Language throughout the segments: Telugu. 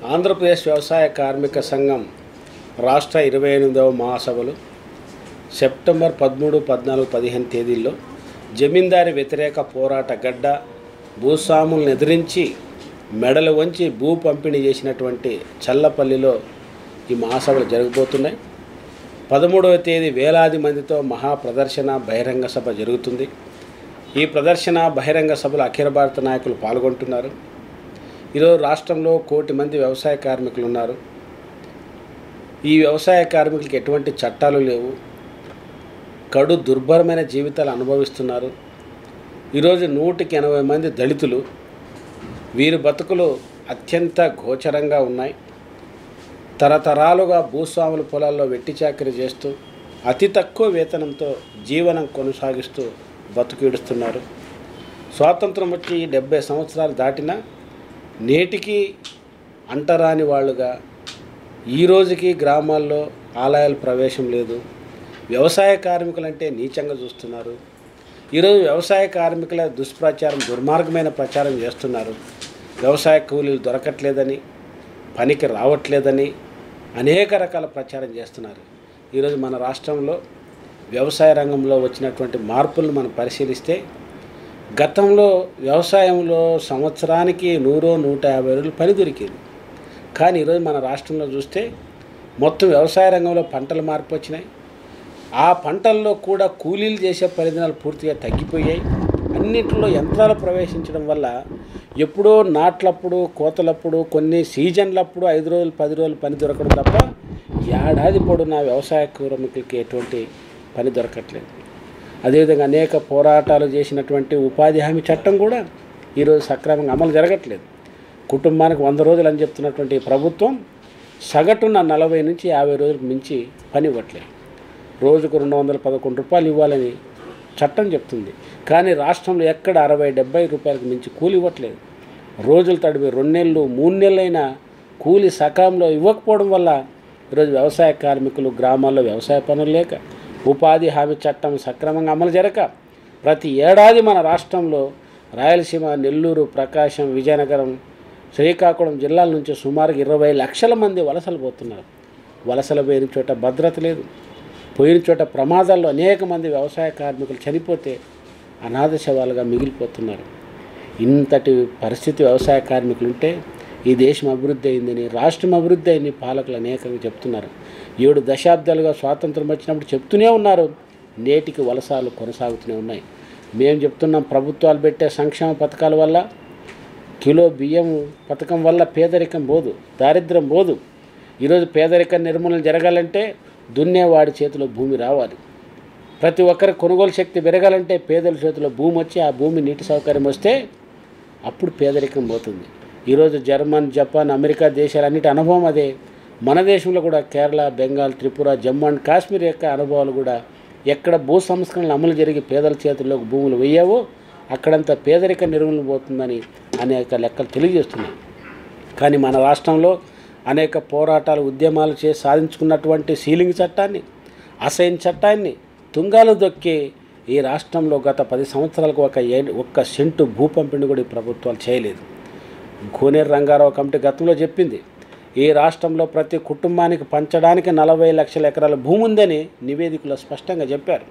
ఆంధ్రప్రదేశ్ వ్యవసాయ కార్మిక సంఘం రాష్ట్ర ఇరవై ఎనిమిదవ మహాసభలు సెప్టెంబర్ పదమూడు పద్నాలుగు పదిహేను తేదీల్లో జమీందారి వ్యతిరేక పోరాట గడ్డ భూస్వాములను ఎదిరించి మెడలు వంచి భూ పంపిణీ చేసినటువంటి చల్లపల్లిలో ఈ మహాసభలు జరగబోతున్నాయి పదమూడవ తేదీ వేలాది మందితో మహా ప్రదర్శన బహిరంగ సభ జరుగుతుంది ఈ ప్రదర్శన బహిరంగ సభలో అఖిల భారత నాయకులు పాల్గొంటున్నారు ఈరోజు రాష్ట్రంలో కోటి మంది వ్యవసాయ కార్మికులు ఉన్నారు ఈ వ్యవసాయ కార్మికులకి ఎటువంటి చట్టాలు లేవు కడు దుర్భరమైన జీవితాలు అనుభవిస్తున్నారు ఈరోజు నూటికి ఎనభై మంది దళితులు వీరి బతుకులు అత్యంత గోచరంగా ఉన్నాయి తరతరాలుగా భూస్వాముల పొలాల్లో వెట్టి చాకరీ చేస్తూ అతి తక్కువ వేతనంతో జీవనం కొనసాగిస్తూ బతుకీడుస్తున్నారు స్వాతంత్రం వచ్చి డెబ్బై సంవత్సరాలు దాటినా నేటికి అంటరాని వాళ్ళుగా ఈ రోజుకి గ్రామాల్లో ఆలయాల ప్రవేశం లేదు వ్యవసాయ కార్మికులంటే నీచంగా చూస్తున్నారు ఈరోజు వ్యవసాయ కార్మికుల దుష్ప్రచారం దుర్మార్గమైన ప్రచారం చేస్తున్నారు వ్యవసాయ కూలీలు దొరకట్లేదని పనికి రావట్లేదని అనేక రకాల ప్రచారం చేస్తున్నారు ఈరోజు మన రాష్ట్రంలో వ్యవసాయ రంగంలో వచ్చినటువంటి మార్పులను మనం పరిశీలిస్తే గతంలో వ్యవసాయంలో సంవత్సరానికి నూరో నూట యాభై రోజులు పని దొరికేది కానీ ఈరోజు మన రాష్ట్రంలో చూస్తే మొత్తం వ్యవసాయ రంగంలో పంటలు మార్పు వచ్చినాయి ఆ పంటల్లో కూడా కూలీలు చేసే పరిధినాలు పూర్తిగా తగ్గిపోయాయి అన్నింటిలో యంత్రాలు ప్రవేశించడం వల్ల ఎప్పుడో నాట్లప్పుడు కోతలప్పుడు కొన్ని సీజన్లప్పుడు ఐదు రోజులు పది రోజులు పని దొరకడం తప్ప ఏడాది పొడవునా వ్యవసాయ కార్మికులకి ఎటువంటి పని దొరకట్లేదు అదేవిధంగా అనేక పోరాటాలు చేసినటువంటి ఉపాధి హామీ చట్టం కూడా ఈరోజు సక్రమంగా అమలు జరగట్లేదు కుటుంబానికి వంద రోజులు అని చెప్తున్నటువంటి ఈ ప్రభుత్వం సగటున నలభై నుంచి యాభై రోజులకు మించి పని ఇవ్వట్లేదు రోజుకు రెండు వందల పదకొండు రూపాయలు ఇవ్వాలని చట్టం చెప్తుంది కానీ రాష్ట్రంలో ఎక్కడ అరవై డెబ్బై రూపాయలకు మించి కూలి ఇవ్వట్లేదు రోజులు తడిపి రెండు నెలలు మూడు నెలలైనా కూలి సకాలంలో ఇవ్వకపోవడం వల్ల ఈరోజు వ్యవసాయ కార్మికులు గ్రామాల్లో వ్యవసాయ పనులు లేక ఉపాధి హామీ చట్టం సక్రమంగా అమలు జరగక ప్రతి ఏడాది మన రాష్ట్రంలో రాయలసీమ నెల్లూరు ప్రకాశం విజయనగరం శ్రీకాకుళం జిల్లాల నుంచి సుమారుగా ఇరవై లక్షల మంది వలసలు పోతున్నారు వలసలు పోయిన చోట భద్రత లేదు పోయిన చోట ప్రమాదాల్లో అనేక మంది వ్యవసాయ కార్మికులు చనిపోతే అనాథ శవాలుగా మిగిలిపోతున్నారు ఇంతటి పరిస్థితి వ్యవసాయ కార్మికులు ఉంటే ఈ దేశం అభివృద్ధి అయిందని రాష్ట్రం అభివృద్ధి అయింది పాలకులు అనేకంగా చెప్తున్నారు ఏడు దశాబ్దాలుగా స్వాతంత్రం వచ్చినప్పుడు చెప్తూనే ఉన్నారు నేటికి వలసాలు కొనసాగుతూనే ఉన్నాయి మేము చెప్తున్నాం ప్రభుత్వాలు పెట్టే సంక్షేమ పథకాల వల్ల కిలో బియ్యం పథకం వల్ల పేదరికం పోదు దారిద్ర్యం పోదు ఈరోజు పేదరిక నిర్మూలన జరగాలంటే దున్నేవాడి చేతిలో భూమి రావాలి ప్రతి ఒక్కరి కొనుగోలు శక్తి పెరగాలంటే పేదల చేతిలో భూమి వచ్చి ఆ భూమి నీటి సౌకర్యం వస్తే అప్పుడు పేదరికం పోతుంది ఈరోజు జర్మన్ జపాన్ అమెరికా దేశాలన్నిటి అనుభవం అదే మన దేశంలో కూడా కేరళ బెంగాల్ త్రిపుర జమ్మూ అండ్ కాశ్మీర్ యొక్క అనుభవాలు కూడా ఎక్కడ భూ సంస్కరణలు అమలు జరిగి పేదల చేతుల్లోకి భూములు వెయ్యావో అక్కడంతా పేదరిక నిర్మూలన పోతుందని అనేక లెక్కలు తెలియజేస్తున్నాయి కానీ మన రాష్ట్రంలో అనేక పోరాటాలు ఉద్యమాలు చేసి సాధించుకున్నటువంటి సీలింగ్ చట్టాన్ని అసైన్ చట్టాన్ని తుంగాలు దొక్కి ఈ రాష్ట్రంలో గత పది సంవత్సరాలకు ఒక ఏ- ఒక్క సెంటు భూ పంపిణీ కూడా ఈ ప్రభుత్వాలు చేయలేదు కోనేరు రంగారావు కమిటీ గతంలో చెప్పింది ఈ రాష్ట్రంలో ప్రతి కుటుంబానికి పంచడానికి నలభై లక్షల ఎకరాల భూమి ఉందని నివేదికలో స్పష్టంగా చెప్పారు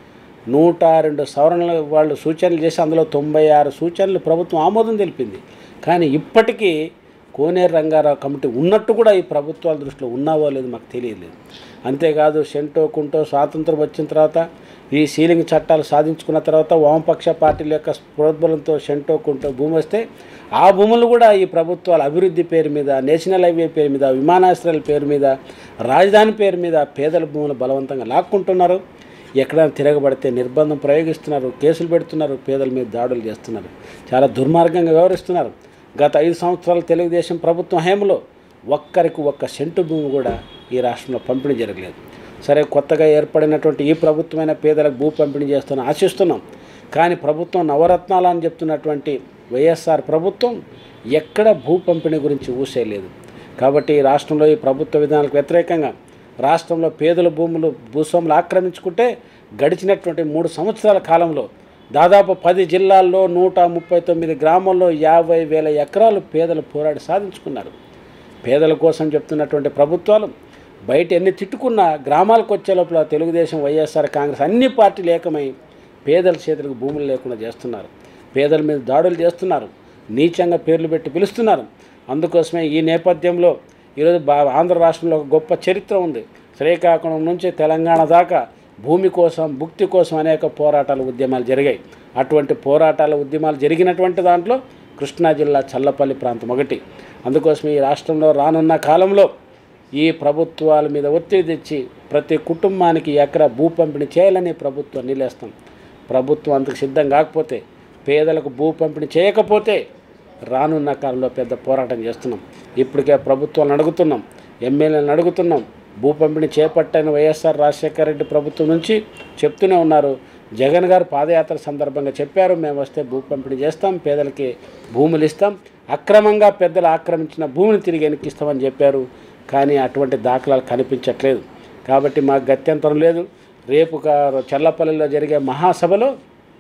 నూట రెండు సవరణలు వాళ్ళు సూచనలు చేసి అందులో తొంభై ఆరు సూచనలు ప్రభుత్వం ఆమోదం తెలిపింది కానీ ఇప్పటికీ కోనేరు రంగారావు కమిటీ ఉన్నట్టు కూడా ఈ ప్రభుత్వాల దృష్టిలో ఉన్నావో లేదు మాకు తెలియలేదు అంతేకాదు సెంటో కుంటో స్వాతంత్రం వచ్చిన తర్వాత ఈ సీలింగ్ చట్టాలు సాధించుకున్న తర్వాత వామపక్ష పార్టీల యొక్క ప్రోద్బలంతో సెంటో కుంటో భూమి వస్తే ఆ భూములు కూడా ఈ ప్రభుత్వాల అభివృద్ధి పేరు మీద నేషనల్ హైవే పేరు మీద విమానాశ్రయాల పేరు మీద రాజధాని పేరు మీద పేదల భూములు బలవంతంగా లాక్కుంటున్నారు ఎక్కడైనా తిరగబడితే నిర్బంధం ప్రయోగిస్తున్నారు కేసులు పెడుతున్నారు పేదల మీద దాడులు చేస్తున్నారు చాలా దుర్మార్గంగా వ్యవహరిస్తున్నారు గత ఐదు సంవత్సరాల తెలుగుదేశం ప్రభుత్వం హేమలో ఒక్కరికి ఒక్క సెంటు భూమి కూడా ఈ రాష్ట్రంలో పంపిణీ జరగలేదు సరే కొత్తగా ఏర్పడినటువంటి ఈ ప్రభుత్వమైన పేదలకు భూ పంపిణీ చేస్తున్న ఆశిస్తున్నాం కానీ ప్రభుత్వం నవరత్నాలు అని చెప్తున్నటువంటి వైఎస్ఆర్ ప్రభుత్వం ఎక్కడ భూ పంపిణీ గురించి ఊసేయలేదు కాబట్టి ఈ రాష్ట్రంలో ఈ ప్రభుత్వ విధానాలకు వ్యతిరేకంగా రాష్ట్రంలో పేదల భూములు భూస్వాములు ఆక్రమించుకుంటే గడిచినటువంటి మూడు సంవత్సరాల కాలంలో దాదాపు పది జిల్లాల్లో నూట ముప్పై తొమ్మిది గ్రామాల్లో యాభై వేల ఎకరాలు పేదలు పోరాడి సాధించుకున్నారు పేదల కోసం చెప్తున్నటువంటి ప్రభుత్వాలు బయట ఎన్ని తిట్టుకున్నా గ్రామాలకు వచ్చే లోపల తెలుగుదేశం వైఎస్ఆర్ కాంగ్రెస్ అన్ని పార్టీలు ఏకమై పేదల చేతులకు భూములు లేకుండా చేస్తున్నారు పేదల మీద దాడులు చేస్తున్నారు నీచంగా పేర్లు పెట్టి పిలుస్తున్నారు అందుకోసమే ఈ నేపథ్యంలో ఈరోజు బా ఆంధ్ర రాష్ట్రంలో ఒక గొప్ప చరిత్ర ఉంది శ్రీకాకుళం నుంచి తెలంగాణ దాకా భూమి కోసం భుక్తి కోసం అనేక పోరాటాలు ఉద్యమాలు జరిగాయి అటువంటి పోరాటాల ఉద్యమాలు జరిగినటువంటి దాంట్లో కృష్ణా జిల్లా చల్లపల్లి ప్రాంతం ఒకటి అందుకోసం ఈ రాష్ట్రంలో రానున్న కాలంలో ఈ ప్రభుత్వాల మీద ఒత్తిడి తెచ్చి ప్రతి కుటుంబానికి ఎకరా భూ పంపిణీ చేయాలని ప్రభుత్వం నిలేస్తాం ప్రభుత్వం అందుకు సిద్ధం కాకపోతే పేదలకు భూ పంపిణీ చేయకపోతే రానున్న కాలంలో పెద్ద పోరాటం చేస్తున్నాం ఇప్పటికే ప్రభుత్వాలను అడుగుతున్నాం ఎమ్మెల్యేలను అడుగుతున్నాం భూ పంపిణీ చేపట్టని వైఎస్ఆర్ రాజశేఖర రెడ్డి ప్రభుత్వం నుంచి చెప్తూనే ఉన్నారు జగన్ గారు పాదయాత్ర సందర్భంగా చెప్పారు మేము వస్తే భూ పంపిణీ చేస్తాం పేదలకి భూములు ఇస్తాం అక్రమంగా పెద్దలు ఆక్రమించిన భూమిని తిరిగి వెనక్కిస్తామని చెప్పారు కానీ అటువంటి దాఖలాలు కనిపించట్లేదు కాబట్టి మాకు గత్యంతరం లేదు రేపు కా- చల్లపల్లిలో జరిగే మహాసభలో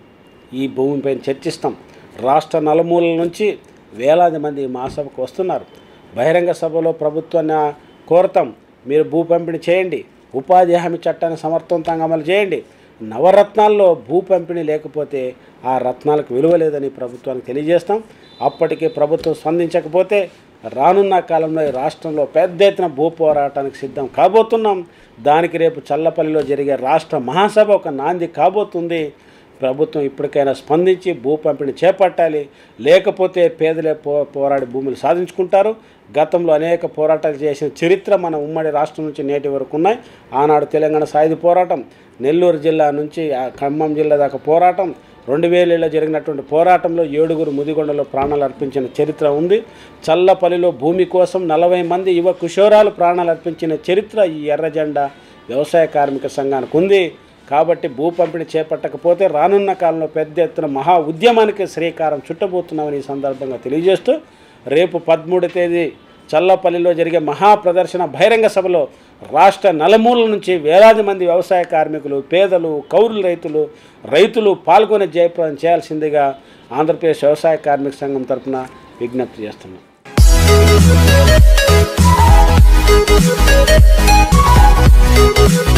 ఈ భూమిపై చర్చిస్తాం రాష్ట్ర నలుమూలల నుంచి వేలాది మంది ఈ మహాసభకు వస్తున్నారు బహిరంగ సభలో ప్రభుత్వాన్ని ఆ, కోరతాం మీరు భూ పంపిణీ చేయండి ఉపాధి హామీ చట్టాన్ని సమర్థవంతంగా అమలు చేయండి నవరత్నాల్లో భూ పంపిణీ లేకపోతే ఆ రత్నాలకు విలువ లేదని ప్రభుత్వానికి తెలియజేస్తాం అప్పటికి ప్రభుత్వం స్పందించకపోతే రానున్న కాలంలో ఈ రాష్ట్రంలో పెద్ద ఎత్తున భూ పోరాటానికి సిద్ధం కాబోతున్నాం దానికి రేపు చల్లపల్లిలో జరిగే రాష్ట్ర మహాసభ ఒక నాంది కాబోతుంది ప్రభుత్వం ఇప్పటికైనా స్పందించి భూ పంపిణీ చేపట్టాలి లేకపోతే పేదలే పో పోరాడి భూములు సాధించుకుంటారు గతంలో అనేక పోరాటాలు చేసిన చరిత్ర మన ఉమ్మడి రాష్ట్రం నుంచి నేటి వరకు ఉన్నాయి ఆనాడు తెలంగాణ సాయుధ పోరాటం నెల్లూరు జిల్లా నుంచి ఆ ఖమ్మం జిల్లా దాకా పోరాటం రెండు వేలలో జరిగినటువంటి పోరాటంలో ఏడుగురు ముదిగొండలో ప్రాణాలు అర్పించిన చరిత్ర ఉంది చల్లపల్లిలో భూమి కోసం నలభై మంది యువ కిషోరాలు ప్రాణాలు అర్పించిన చరిత్ర ఈ ఎర్ర జెండా వ్యవసాయ కార్మిక సంఘానికి ఉంది కాబట్టి భూ పంపిణీ చేపట్టకపోతే రానున్న కాలంలో పెద్ద ఎత్తున మహా ఉద్యమానికి శ్రీకారం చుట్టబోతున్నామని ఈ సందర్భంగా తెలియజేస్తూ రేపు పదమూడు తేదీ చల్లపల్లిలో జరిగే మహా ప్రదర్శన బహిరంగ సభలో రాష్ట్ర నలుమూలల నుంచి వేలాది మంది వ్యవసాయ కార్మికులు పేదలు కౌలు రైతులు రైతులు పాల్గొని జయప్రదం చేయాల్సిందిగా ఆంధ్రప్రదేశ్ వ్యవసాయ కార్మిక సంఘం తరపున విజ్ఞప్తి చేస్తున్నాం Thank you.